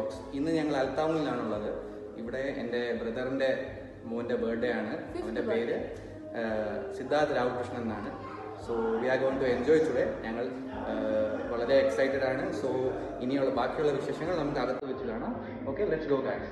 vlogs ഇന്ന് ഞങ്ങൾ അൽത്താമൂലിലാണുള്ളത് ഇവിടെ എൻ്റെ ബ്രദറിൻ്റെ മോൻ്റെ ബർത്ത്ഡേ ആണ് അവൻ്റെ പേര് ആ, സിദ്ധാർത്ഥ് രാമകൃഷ്ണൻ എന്നാണ് so we are going to enjoy today ഞങ്ങൾ ആ, വളരെ എക്സൈറ്റഡ് ആണ് സോ ഇനിയുള്ള ബാക്കിയുള്ള വിശേഷങ്ങൾ നമുക്ക് അകത്ത് വെച്ച് കാണാം ഓക്കെ ലെറ്റ്സ് ഗോ ഗൈസ്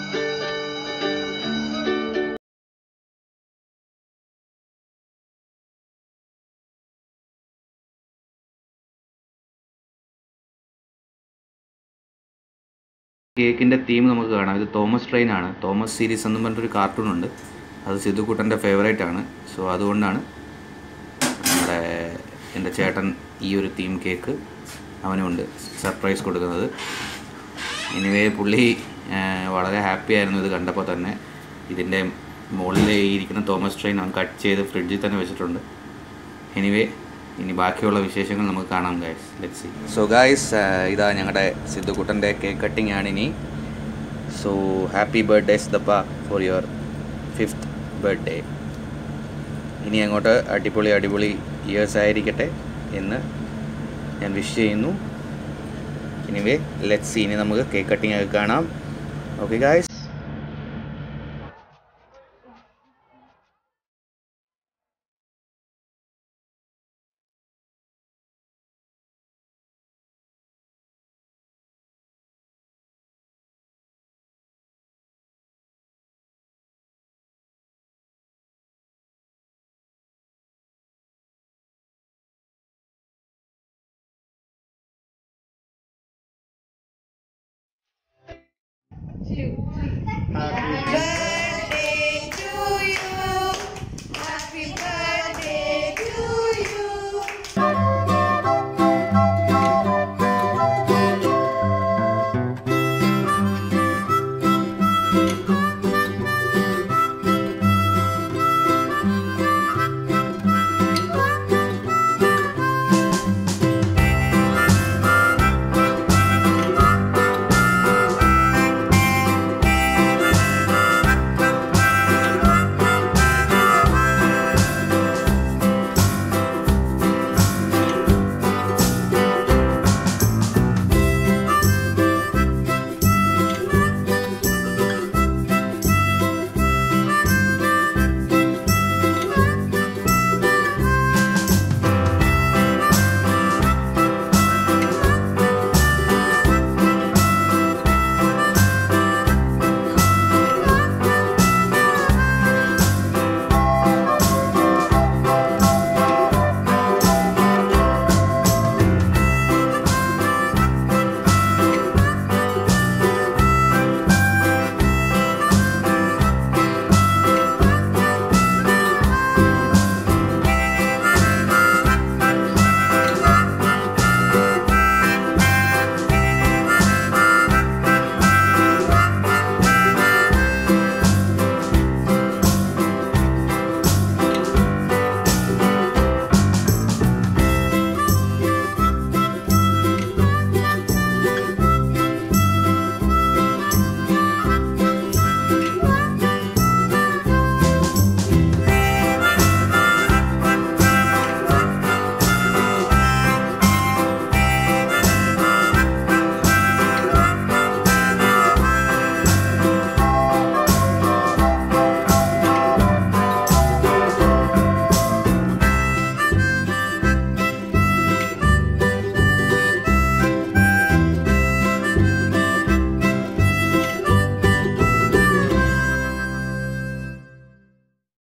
കേക്കിൻ്റെ തീം നമുക്ക് കാണാം ഇത് തോമസ് ട്രെയിൻ ആണ് തോമസ് സീരീസ് എന്നും പറഞ്ഞിട്ടൊരു കാർട്ടൂൺ ഉണ്ട് അത് സിദ്ധുക്കുട്ടൻ്റെ ഫേവറേറ്റ് ആണ് സോ അതുകൊണ്ടാണ് നമ്മുടെ എൻ്റെ ചേട്ടൻ ഈ ഒരു തീം കേക്ക് അവനുണ്ട് സർപ്രൈസ് കൊടുക്കുന്നത് എനിവേ പുള്ളി ആ, വളരെ ഹാപ്പി ആയിരുന്നു ഇത് കണ്ടപ്പോൾ തന്നെ ഇതിൻ്റെ മുകളിൽ ഇരിക്കുന്ന തോമസ് ട്രെയിൻ അവൻ കട്ട് ചെയ്ത് ഫ്രിഡ്ജിൽ തന്നെ വെച്ചിട്ടുണ്ട് എനിവേ ഇനി ബാക്കിയുള്ള വിശേഷങ്ങൾ നമുക്ക് കാണാം guys let see so guys ഇതാ ഞങ്ങളുടെ സിദ്ധുക്കുട്ടൻ്റെ കേക്ക് കട്ടിംഗ് ആണ് ഇനി so happy birthday Siddhappa for your fifth birthday ഇനി അങ്ങോട്ട് അടിപൊളി അടിപൊളി ഇയേഴ്സ് ആയിരിക്കട്ടെ എന്ന് ഞാൻ വിഷ് ചെയ്യുന്നു എനിവേ ലെറ്റ് സി ഇനി നമുക്ക് കേക്ക് കട്ടിംഗ് ഒക്കെ കാണാം ഓക്കെ ഗായ്സ് Happy